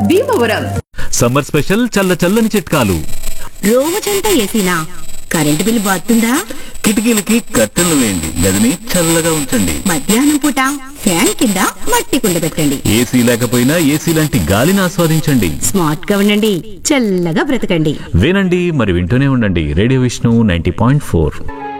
Bhimavaram summer special చల్ల చల్లని చిట్కాలు రోజంతా ఏసీనా కరెంటు బిల్లు బాతుందా కిటికీలకి కట్టెలు వేయండి గదిని చల్లగా ఉంచండి మధ్యాహ్నం పూట ఫ్యాన్ కింద మట్టి కుండ పెట్టండి ఏసీ లేకపోయినా ఏసీ లాంటి గాలిని ఆస్వాదించండి స్మార్ట్ గా ఉండండి చల్లగా బ్రతకండి వినండి మరి వింటూనే ఉండండి radio Vishnu ninety point four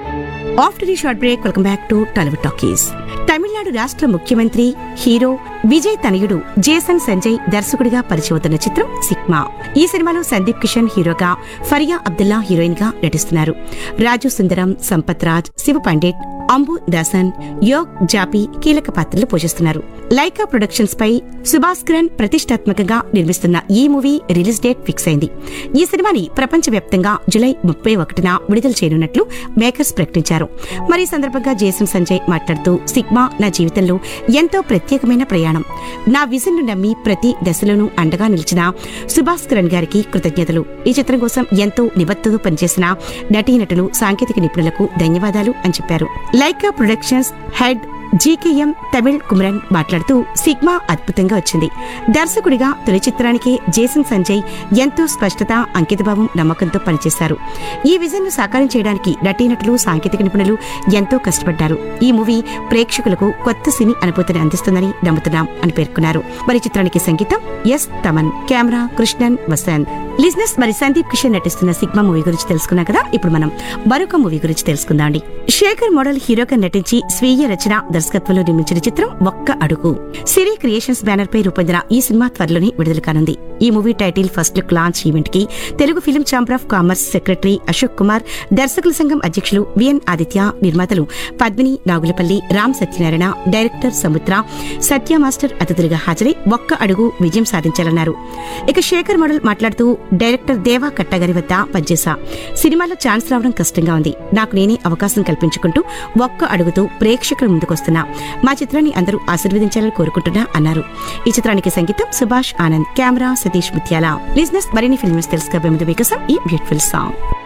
after ఈ short break welcome back to Tollywood talkies Tamil Nadu రాష్ట్ర ముఖ్యమంత్రి హీరో విజయ్ తనయుడు జేసన్ సంజయ్ దర్శకుడిగా పరిచయవుతున్న చిత్రం సిగ్మా ఈ సినిమాలో సందీప్ కిషన్ హీరోగా ఫరియా అబ్దుల్లా హీరోయిన్ గా నటిస్తున్నారు రాజు సుందరం సంపత్ రాజ్ శివ పండిట్ అంబు దాసన్ యోగ్ జాపి కీలక పాత్రలు పోషిస్తున్నారు లైకా ప్రొడక్షన్స్ పై సుభాస్కరన్ ప్రతిష్టాత్మకంగా నిర్మిస్తున్న ఈ మూవీ రిలీజ్ డేట్ ఫిక్స్ అయింది ఈ సినిమాని ప్రపంచవ్యాప్తంగా జులై ముప్పై ఒకటిన విడుదల చేయనున్నట్లు మేకర్స్ ప్రకటించారు మరి ఈ సందర్భంగా జేసన్ సంజయ్ మాట్లాడుతూ సిగ్మా నా జీవితంలో ఎంతో ప్రత్యేకమైన ప్రయాణం నా విజన్ ను నమ్మి ప్రతి దశలోనూ అండగా నిలిచిన సుభాస్కరన్ గారికి కృతజ్ఞతలు ఈ చిత్రం కోసం ఎంతో నిబద్ధతతో పనిచేసిన నటీనటులు సాంకేతిక నిపుణులకు ధన్యవాదాలు అని చెప్పారు Lyca productions head GKM Tamil Kumaran మాట్లాడుతూ సిగ్మా అద్భుతంగా వచ్చింది దర్శకుడిగా తొలి చిత్రానికే జేసన్ సంజయ్ ఎంతో స్పష్టత అంకితభావం నమ్మకంతో పనిచేశారు ఈ విజన్ ను సాకారం చేయడానికి నటీనటులు సాంకేతిక నిపుణులు ఎంతో కష్టపడ్డారు ఈ మూవీ ప్రేక్షకులకు కొత్త సినీ అనుభూతిని అందిస్తుందని నమ్ముతున్నాం అని పేర్కొన్నారు మరి చిత్రానికి సంగీతం ఎస్ తమన్ కెమెరా కృష్ణన్ వసంత్ లిజినెస్ మరి సందీప్ కిషన్ నటిస్తున్న సిగ్మా మూవీ గురించి తెలుసుకున్నాం కదా ఇప్పుడు మనం మరొక మూవీ గురించి తెలుసుకుందాం అండి శేఖర్ మోడల్ హీరోగా నటించి స్వీయ రచన దర్శకత్వంలో నిర్మించిన చిత్రం ఒక్క అడుగు సిరి క్రియేషన్స్ బ్యానర్ పై రూపొందిన ఈ సినిమా త్వరలోనే విడుదల కానుంది ఈ movie title first look launch event కి Telugu film chamber of commerce secretary Ashok Kumar దర్శకుల సంఘం అధ్యక్షులు విఎన్ ఆదిత్య నిర్మాతలు పద్మిని నాగులపల్లి రామ్ సత్యనారాయణ డైరెక్టర్ సముద్ర సత్య మాస్టర్ అతిథులుగా హాజరై ఒక్క అడుగు విజయం సాధించాలన్నారు ఇక శేఖర్ మోడల్ మాట్లాడుతూ డైరెక్టర్ దేవా కట్టగారి వద్ద పనిచేశా సినిమాలో ఛాన్స్ రావడం కష్టంగా ఉంది నాకు నేనే అవకాశం కల్పించుకుంటూ ఒక్క అడుగుతూ ప్రేక్షకుల ముందుకొస్తున్నా మా చిత్రాన్ని అందరూ ఆశీర్వదించాలని కోరుకుంటున్నా అన్నారు ఈ చిత్రానికి సంగీతం సుభాష్ ఆనంద్ కెమెరా సతీష్ ముత్యాల లిజినెస్ మరిన్ని ఫిల్మ్స్ తెలుసుకోబోయే ముందు మీకోసం ఈ బ్యూటిఫుల్ సాంగ్